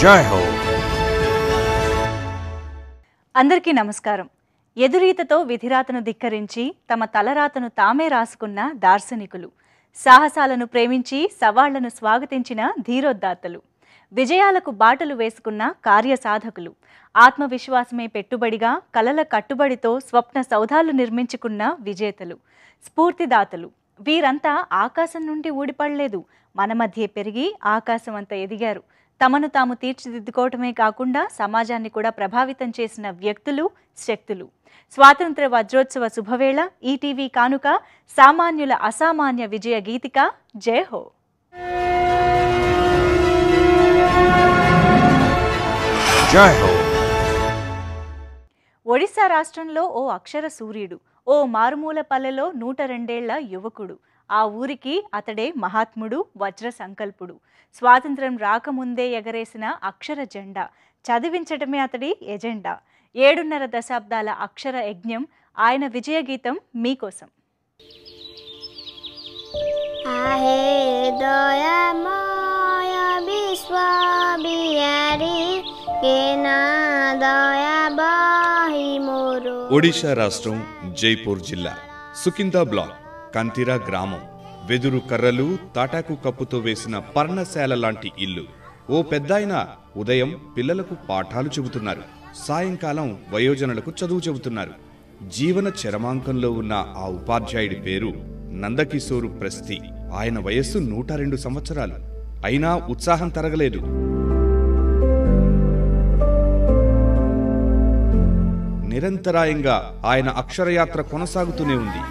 జై హో అందరికీ నమస్కారం ఎదురీతతో విధిరాతను ధిక్కరించి తమ తలరాతను తామే రాసుకున్న దార్శనికులు సాహసాలను ప్రేమించి సవాళ్లను స్వాగతించిన ధీరోద్దాతలు విజయాలకు బాటలు వేసుకున్న కార్యసాధకులు ఆత్మవిశ్వాసమే పెట్టుబడిగా కలల కట్టుబడితో స్వప్న సౌధాలు నిర్మించుకున్న విజేతలు స్ఫూర్తిదాతలు వీరంతా ఆకాశం నుండి ఊడిపడలేదు మన మధ్య పెరిగి ఆకాశం అంత ఎదిగారు తమను తాము తీర్చిదిద్దుకోవటమే కాకుండా సమాజాన్ని కూడా ప్రభావితం చేసిన వ్యక్తులు శక్తులు స్వాతంత్ర వజ్రోత్సవ శుభవేళ ఈటీవీ కానుక సామాన్యుల అసామాన్య విజయ గీతిక జై హో జై హో ఒడిశా రాష్ట్రంలో ఓ అక్షర సూర్యుడు ఓ మారుమూల పల్లెలో నూట రెండేళ్ల యువకుడు ఆ ఊరికి అతడే మహాత్ముడు వజ్ర సంకల్పుడు స్వాతంత్రం రాకముందే ఎగరేసిన అక్షర జెండా చదివించటమే అతడి ఎజెండా ఏడున్నర దశాబ్దాల అక్షర యజ్ఞం ఆయన విజయ గీతం మీకోసం आहे दयामय विश्व बिहारी केन दया बही मोरो ఒడిషా రాష్ట్రం జైపూర్ జిల్లా సుకిందా బ్లాక్ కంతిరా గ్రామం వెదురు కర్రలు తాటాకు కప్పుతో వేసిన పర్ణశాల లాంటి ఇల్లు ఓ పెద్దాయన ఉదయం పిల్లలకు పాఠాలు చెబుతున్నారు సాయంకాలం వయోజనులకు చదువు చెబుతున్నారు జీవన చరమాంకంలో ఉన్న ఆ ఉపాధ్యాయుడి పేరు నందకిశోరు ప్రస్తి ఆయన వయస్సు నూట రెండు సంవత్సరాలు అయినా ఉత్సాహం తరగలేదు నిరంతరాయంగా ఆయన అక్షరయాత్ర కొనసాగుతూనే ఉంది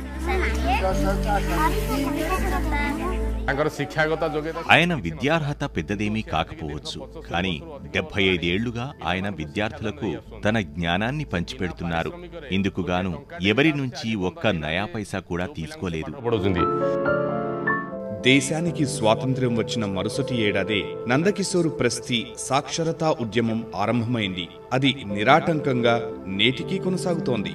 ତାଙ୍କର ଶିକ୍ଷାଗତ ଯୋଗ୍ୟତା ఆయన విద్యార్హత పెద్దదేమీ కాకపోవచ్చు కానీ డెబ్బై ఐదేళ్లుగా ఆయన విద్యార్థులకు తన జ్ఞానాన్ని పంచిపెడుతున్నారు ఇందుకుగాను ఎవరి నుంచి ఒక్క నయా పైసా కూడా తీసుకోలేదు ପଢୁଛନ୍ତି దేశానికి స్వాతంత్ర్యం వచ్చిన మరుసటి ఏడాదే నందకిశోరు ప్రస్తి సాక్షరతా ఉద్యమం ఆరంభమైంది అది నిరాటంకంగా నేటికీ కొనసాగుతోంది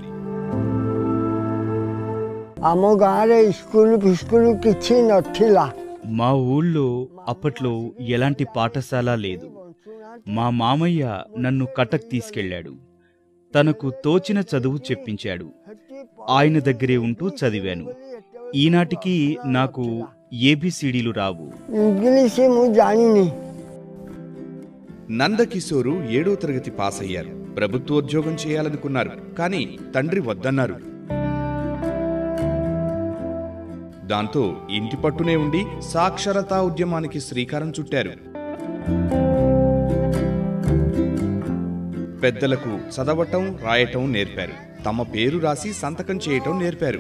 ଆମ ଗାଁରେ ସ୍କୁଲ ଫିସ୍କୁଲ କିଛି ନଥିଲା మా ఊళ్ళో అప్పట్లో ఎలాంటి పాఠశాల లేదు మా మామయ్య నన్ను కటక్ తీసుకెళ్ళాడు తనకు తోచిన చదువు చెప్పించాడు ఆయన దగ్గరే ఉంటూ చదివాను ఈనాటికి నాకు ఏబిసిడీలు రావు ଇଂଲିଶ ମୁଁ ଜାଣିନି నందకిశోరు ఏడో తరగతి పాస్ అయ్యారు ప్రభుత్వోద్యోగం చేయాలనుకున్నారు కానీ తండ్రి వద్దన్నారు దాంతో ఇంటి పట్టునే ఉండి సాక్షరతా ఉద్యమానికి శ్రీకారం చుట్టారు పెద్దలకు చదవటం రాయటం నేర్పారు తమ పేరు రాసి సంతకం చేయటం నేర్పారు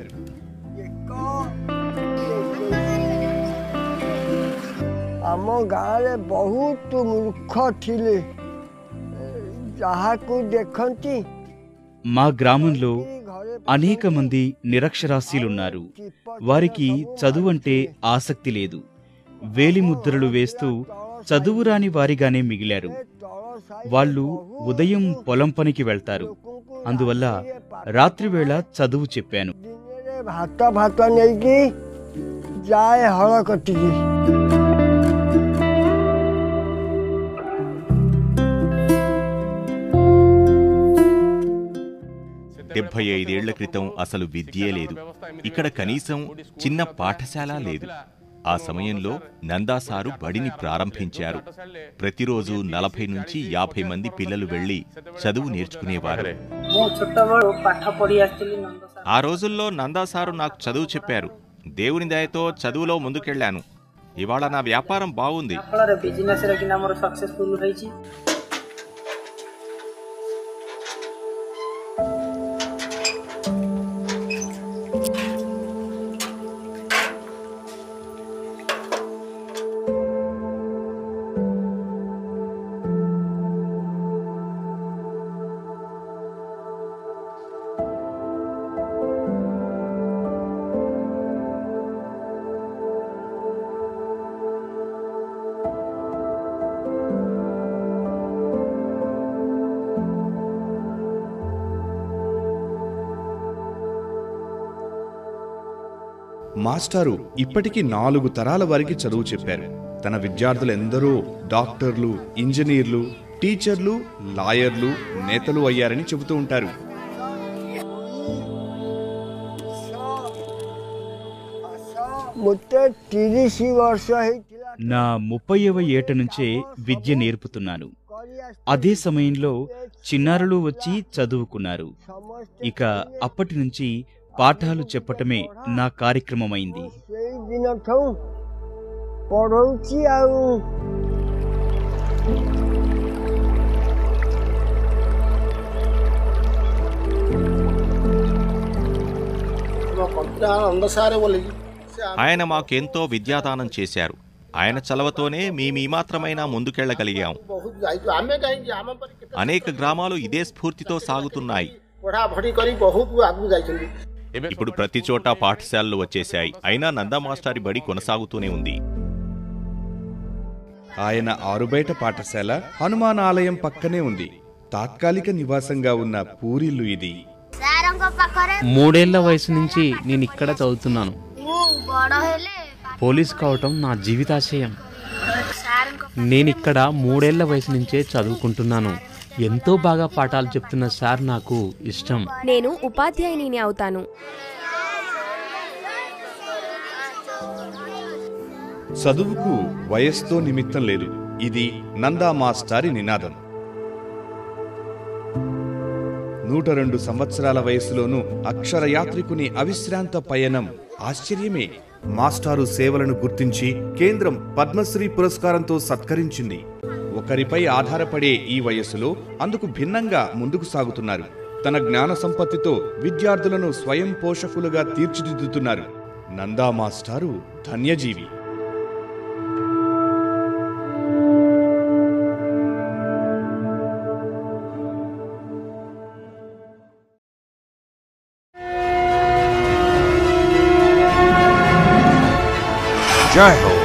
ଆମ ଗାଁରେ ବହୁତ ମୂର୍ଖ ଥିଲେ ଯାହାକୁ ଦେଖନ୍ତି మా గ్రామంలో ଘରେ అనేక మంది నిరక్షరాస్యులున్నారు వారికి చదువు అంటే ఆసక్తి లేదు వేలిముద్రలు వేస్తూ చదువురాని వారిగానే మిగిలారు వాళ్ళు ఉదయం పొలం పనికి వెళ్తారు అందువల్ల రాత్రివేళ చదువు చెప్పాను ଦିନରେ ଭାତ ଭାତ ନେଇକି ଯାଏ ହଳ କଟିକି డెబ్బై ఐదేళ్ల క్రితం అసలు విద్యే లేదు ఇక్కడ కనీసం చిన్న పాఠశాల లేదు ఆ సమయంలో నందాసారు బడిని ప్రారంభించారు ప్రతిరోజు నలభై నుంచి యాభై మంది పిల్లలు వెళ్లి చదువు నేర్చుకునేవారు ମୁଁ ଛୋଟବେଳୁ ପାଠ ପଢ଼ି ଆସିଥିଲି ନନ୍ଦ ସାର୍ ఆ రోజుల్లో నందాసారు నాకు చదువు చెప్పారు దేవుని దయతో చదువులో ముందుకెళ్లాను ఇవాళ నా వ్యాపారం బాగుంది ଫଳରେ ବିଜନେସ୍ରେ କିନା ମୋର ସକ୍ସେସଫୁଲ୍ ହେଇଛି మాస్టారు ఇప్పటికీ నాలుగు తరాల వారికి చదువు చెప్పారు తన విద్యార్థులెందరో డాక్టర్లు ఇంజనీర్లు టీచర్లు లాయర్లు నేతలు అయ్యారని చెబుతూ ఉంటారు ମୋତେ ତିରିଶ ବର୍ଷ ହେଇଥିଲା నా ముప్పైవ ఏట నుంచే విద్య నేర్పుతున్నాను అదే సమయంలో చిన్నారులు వచ్చి చదువుకున్నారు ఇక అప్పటి నుంచి పాఠాలు చెప్పటమే నా కార్యక్రమమైంది ସେଇ ଦିନଠୁ ପଢ଼ଉଛି ଆଉ ఆయన మాకెంతో విద్యాదానం చేశారు ఆయన చలవతోనే మేము ఈ మాత్రమైనా ముందుకెళ్లగలిగాం అనేక గ్రామాలు ఇదే స్ఫూర్తితో సాగుతున్నాయి ఇప్పుడు ప్రతి చోట పాఠశాలలు వచ్చేశాయి అయినా నందా మాస్టారి బడి కొనసాగుతూనే ఉంది ఆయన ఆరుబయట పాఠశాల హనుమాన్ ఆలయం పక్కనే ఉంది తాత్కాలిక నివాసంగా ఉన్న పూరిల్లు ఇది ସାର୍ଙ୍କ ପାଖରେ మూడేళ్ల వయసు నుంచి నేను ఇక్కడ చదువుతున్నాను ମୁଁ ବଡ଼ ହେଲେ పోలీస్ కావటం నా జీవితాశయం ସାର୍ଙ୍କ నేను ఇక్కడ మూడేళ్ల వయసు నుంచే చదువుకుంటున్నాను ఎంతో బాగా పాఠాలు చెప్తున్న సార్ నాకు ఇష్టం నేను ఉపాధ్యాయునిని అవుతాను చదువుకు వయస్సుతో నిమిత్తం లేదు ఇది నందా మాస్టారి నినాదం నూట రెండు సంవత్సరాల వయసులోనూ అక్షరయాత్రికుని అవిశ్రాంత పయనం ఆశ్చర్యమే మాస్టారు సేవలను గుర్తించి కేంద్రం పద్మశ్రీ పురస్కారంతో సత్కరించింది ఒకరిపై ఆధారపడే ఈ వయస్సులో అందుకు భిన్నంగా ముందుకు సాగుతున్నారు తన జ్ఞాన సంపత్తితో విద్యార్థులను స్వయం పోషకులుగా తీర్చిదిద్దుతున్నారు నందా మాస్టారు ధన్యజీవి Jai Ho.